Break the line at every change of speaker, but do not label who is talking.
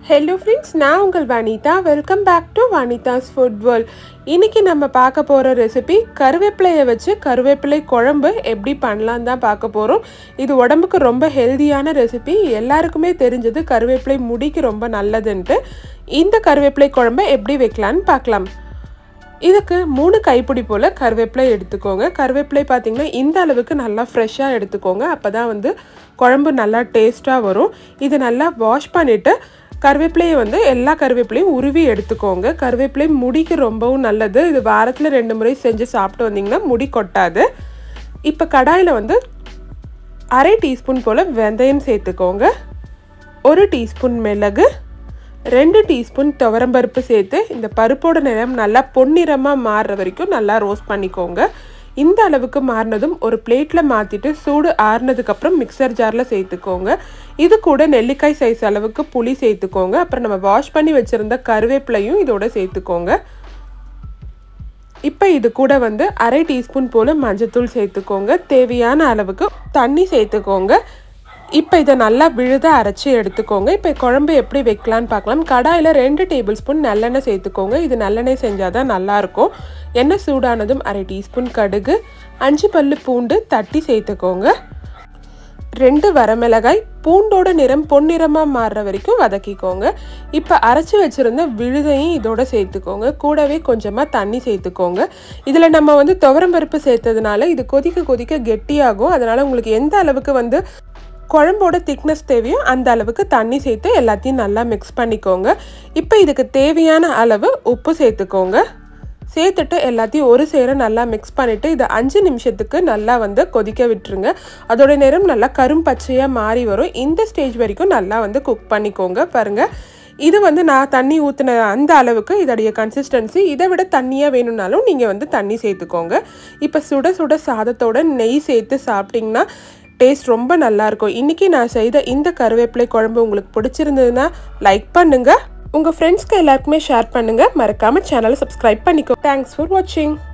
hello friends நான் உங்கள் Vanitha welcome back to Vanitha's food world இன்னைக்கு நம்ம பார்க்க போகிற ரெசிபி கருவேப்பிலையை வச்சு கருவேப்பிலை குழம்பு எப்படி பண்ணலாம் தான் பார்க்க போகிறோம் இது உடம்புக்கு ரொம்ப ஹெல்தியான ரெசிபி எல்லாருக்குமே தெரிஞ்சது கருவேப்பிலை முடிக்கு ரொம்ப நல்லதுன்ட்டு இந்த கருவேப்பிலை குழம்பை எப்படி வைக்கலான்னு பார்க்கலாம் இதுக்கு மூணு கைப்பிடி போல் கருவேப்பிலை எடுத்துக்கோங்க கருவேப்பிலை பார்த்தீங்கன்னா இந்த அளவுக்கு நல்லா ஃப்ரெஷ்ஷாக எடுத்துக்கோங்க அப்போ தான் வந்து குழம்பு நல்லா டேஸ்ட்டாக வரும் இது நல்லா வாஷ் பண்ணிவிட்டு கருவேப்பிலையை வந்து எல்லா கருவேப்பிலையும் உருவி எடுத்துக்கோங்க கருவேப்பிலை முடிக்கு ரொம்பவும் நல்லது இது வாரத்தில் ரெண்டு முறை செஞ்சு சாப்பிட்டு வந்தீங்கன்னா முடி கொட்டாது இப்போ கடாயில் வந்து அரை டீஸ்பூன் போல் வெந்தயம் சேர்த்துக்கோங்க ஒரு டீஸ்பூன் மிளகு ரெண்டு டீஸ்பூன் துவரம்பருப்பு சேர்த்து இந்த பருப்போட நிறம் நல்லா பொன்னிறமாக மாறுற வரைக்கும் நல்லா ரோஸ்ட் பண்ணிக்கோங்க இந்த அளவுக்கு மாறினதும் ஒரு பிளேட்டில் மாற்றிட்டு சூடு ஆறுனதுக்கப்புறம் மிக்சர் ஜாரில் சேர்த்துக்கோங்க இது கூட நெல்லிக்காய் சைஸ் அளவுக்கு புளி சேர்த்துக்கோங்க அப்புறம் நம்ம வாஷ் பண்ணி வச்சுருந்த கருவேப்பிலையும் இதோட சேர்த்துக்கோங்க இப்போ இது கூட வந்து அரை டீஸ்பூன் போல் மஞ்சத்தூள் சேர்த்துக்கோங்க தேவையான அளவுக்கு தண்ணி சேர்த்துக்கோங்க இப்போ இதை நல்லா விழுத அரைச்சி எடுத்துக்கோங்க இப்போ குழம்பு எப்படி வைக்கலான்னு பார்க்கலாம் கடாயில் ரெண்டு டேபிள் ஸ்பூன் நல்லெண்ணெய் சேர்த்துக்கோங்க இது நல்லெண்ணெய் செஞ்சால் தான் நல்லாயிருக்கும் எண்ணெய் சூடானதும் அரை டீஸ்பூன் கடுகு அஞ்சு பல்லு பூண்டு தட்டி சேர்த்துக்கோங்க ரெண்டு வரமிளகாய் பூண்டோட நிறம் பொன்னிறமாக மாறுற வரைக்கும் வதக்கிக்கோங்க இப்போ அரைச்சி வச்சுருந்த விழுதையும் இதோட சேர்த்துக்கோங்க கூடவே கொஞ்சமாக தண்ணி சேர்த்துக்கோங்க இதில் நம்ம வந்து துவரம்பருப்பு சேர்த்ததுனால இது கொதிக்க கொதிக்க கெட்டியாகும் அதனால் உங்களுக்கு எந்த அளவுக்கு வந்து குழம்போட திக்னஸ் தேவையோ அந்த அளவுக்கு தண்ணி சேர்த்து எல்லாத்தையும் நல்லா மிக்ஸ் பண்ணிக்கோங்க இப்போ இதுக்கு தேவையான அளவு உப்பு சேர்த்துக்கோங்க சேர்த்துட்டு எல்லாத்தையும் ஒரு சேர நல்லா மிக்ஸ் பண்ணிவிட்டு இதை அஞ்சு நிமிஷத்துக்கு நல்லா வந்து கொதிக்க விட்டுருங்க அதோட நேரம் நல்லா கரும் பச்சையாக மாறி வரும் இந்த ஸ்டேஜ் வரைக்கும் நல்லா வந்து குக் பண்ணிக்கோங்க பாருங்கள் இது வந்து நான் தண்ணி ஊற்றின அந்த அளவுக்கு இதோடைய கன்சிஸ்டன்சி இதை விட தண்ணியாக வேணும்னாலும் நீங்கள் வந்து தண்ணி சேர்த்துக்கோங்க இப்போ சுட சுட சாதத்தோட நெய் சேர்த்து சாப்பிட்டிங்கன்னா டேஸ்ட் ரொம்ப நல்லாயிருக்கும் இன்றைக்கி நான் செய்த இந்த கருவேப்பிலை குழம்பு உங்களுக்கு பிடிச்சிருந்ததுன்னா லைக் பண்ணுங்கள் உங்கள் ஃப்ரெண்ட்ஸ்க்கு எல்லாருக்குமே ஷேர் பண்ணுங்கள் மறக்காமல் சேனலை சப்ஸ்கிரைப் பண்ணிக்கோ தேங்க்ஸ் ஃபார் வாட்சிங்